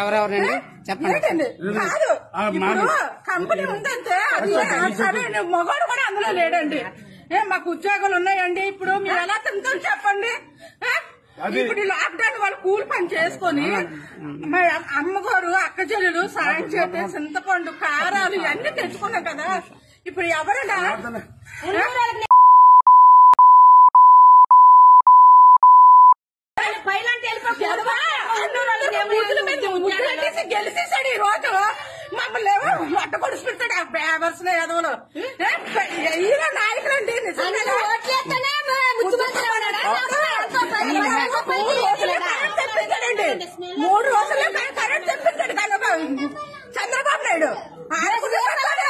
ఎవరెవరండి చెప్పండి ఏంటండి కాదు ఆ, ఇప్పుడు మాది. కంపెనీ ఉందంటే అది సరే మగవాడు కూడా అందులో లేడండి ఏ మాకు ఉద్యోగాలు ఉన్నాయండి ఇప్పుడు మీరు ఎలా తింటాం చెప్పండి ఏ? అది- ఇప్పుడు లాక్డౌన్ వాళ్ళు కూలి పని చేసుకొని మా అమ్మగారు అక్క చెల్లెలు సాయం చేస్తే చింతపండు కారాలు ఇవన్నీ తెచ్చుకున్నాం కదా ఇప్పుడు ఎవరైనా గెలిచేసి గెలిచేసాడు ఈ రోజు మమ్మల్ని ఏమో మొట్ట కొడుచుకుంటాడు ఆ బేవర్స్ ఎదవలు ఈయన నాయకులండి నిజంగా తెప్పించాడండి మూడు రోజుల్లో కరెంట్ తెప్పించాడు కనుక చంద్రబాబు నాయుడు ఆయన గురించి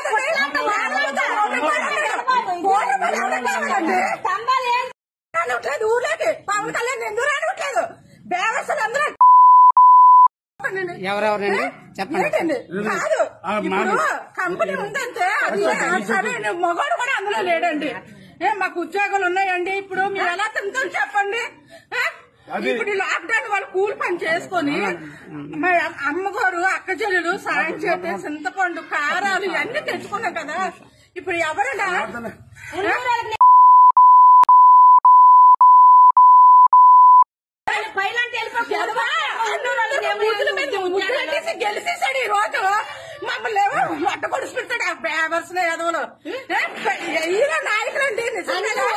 రానివ్వట్లేదు ఊర్లోకి పవన్ కళ్యాణ్ ఎందుకు రానివ్వట్లేదు బేవర్సలు అందరూ ఎవరెవరండి చెప్పండి ఏంటండి కాదు ఆ, ఇప్పుడు మాది. కంపెనీ ఉందంటే అది సరే మగవాడు కూడా అందులో లేడండి ఏ మాకు ఉద్యోగాలు ఉన్నాయండి ఇప్పుడు మీరు ఎలా తింటాం చెప్పండి ఏ? అది- ఇప్పుడు లాక్డౌన్ వాళ్ళు కూలి పని చేసుకొని మా అమ్మగారు అక్క చెల్లెలు సాయం చేస్తే చింతపండు కారాలు ఇవన్నీ తెచ్చుకున్నాం కదా ఇప్పుడు ఎవరైనా గెలిచేసాడు ఈ రోజు మమ్మల్ని ఏమో మొట్ట కొడుచుకుంటాడు ఆ బేవర్స్ ఎదవలు ఈయన నాయకులండి నిజంగా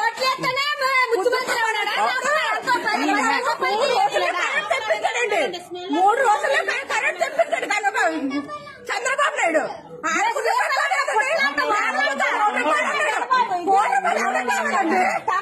తెప్పించాడండి మూడు రోజుల్లో కరెంట్ తెప్పించాడు కనుక చంద్రబాబు నాయుడు ఆయన గురించి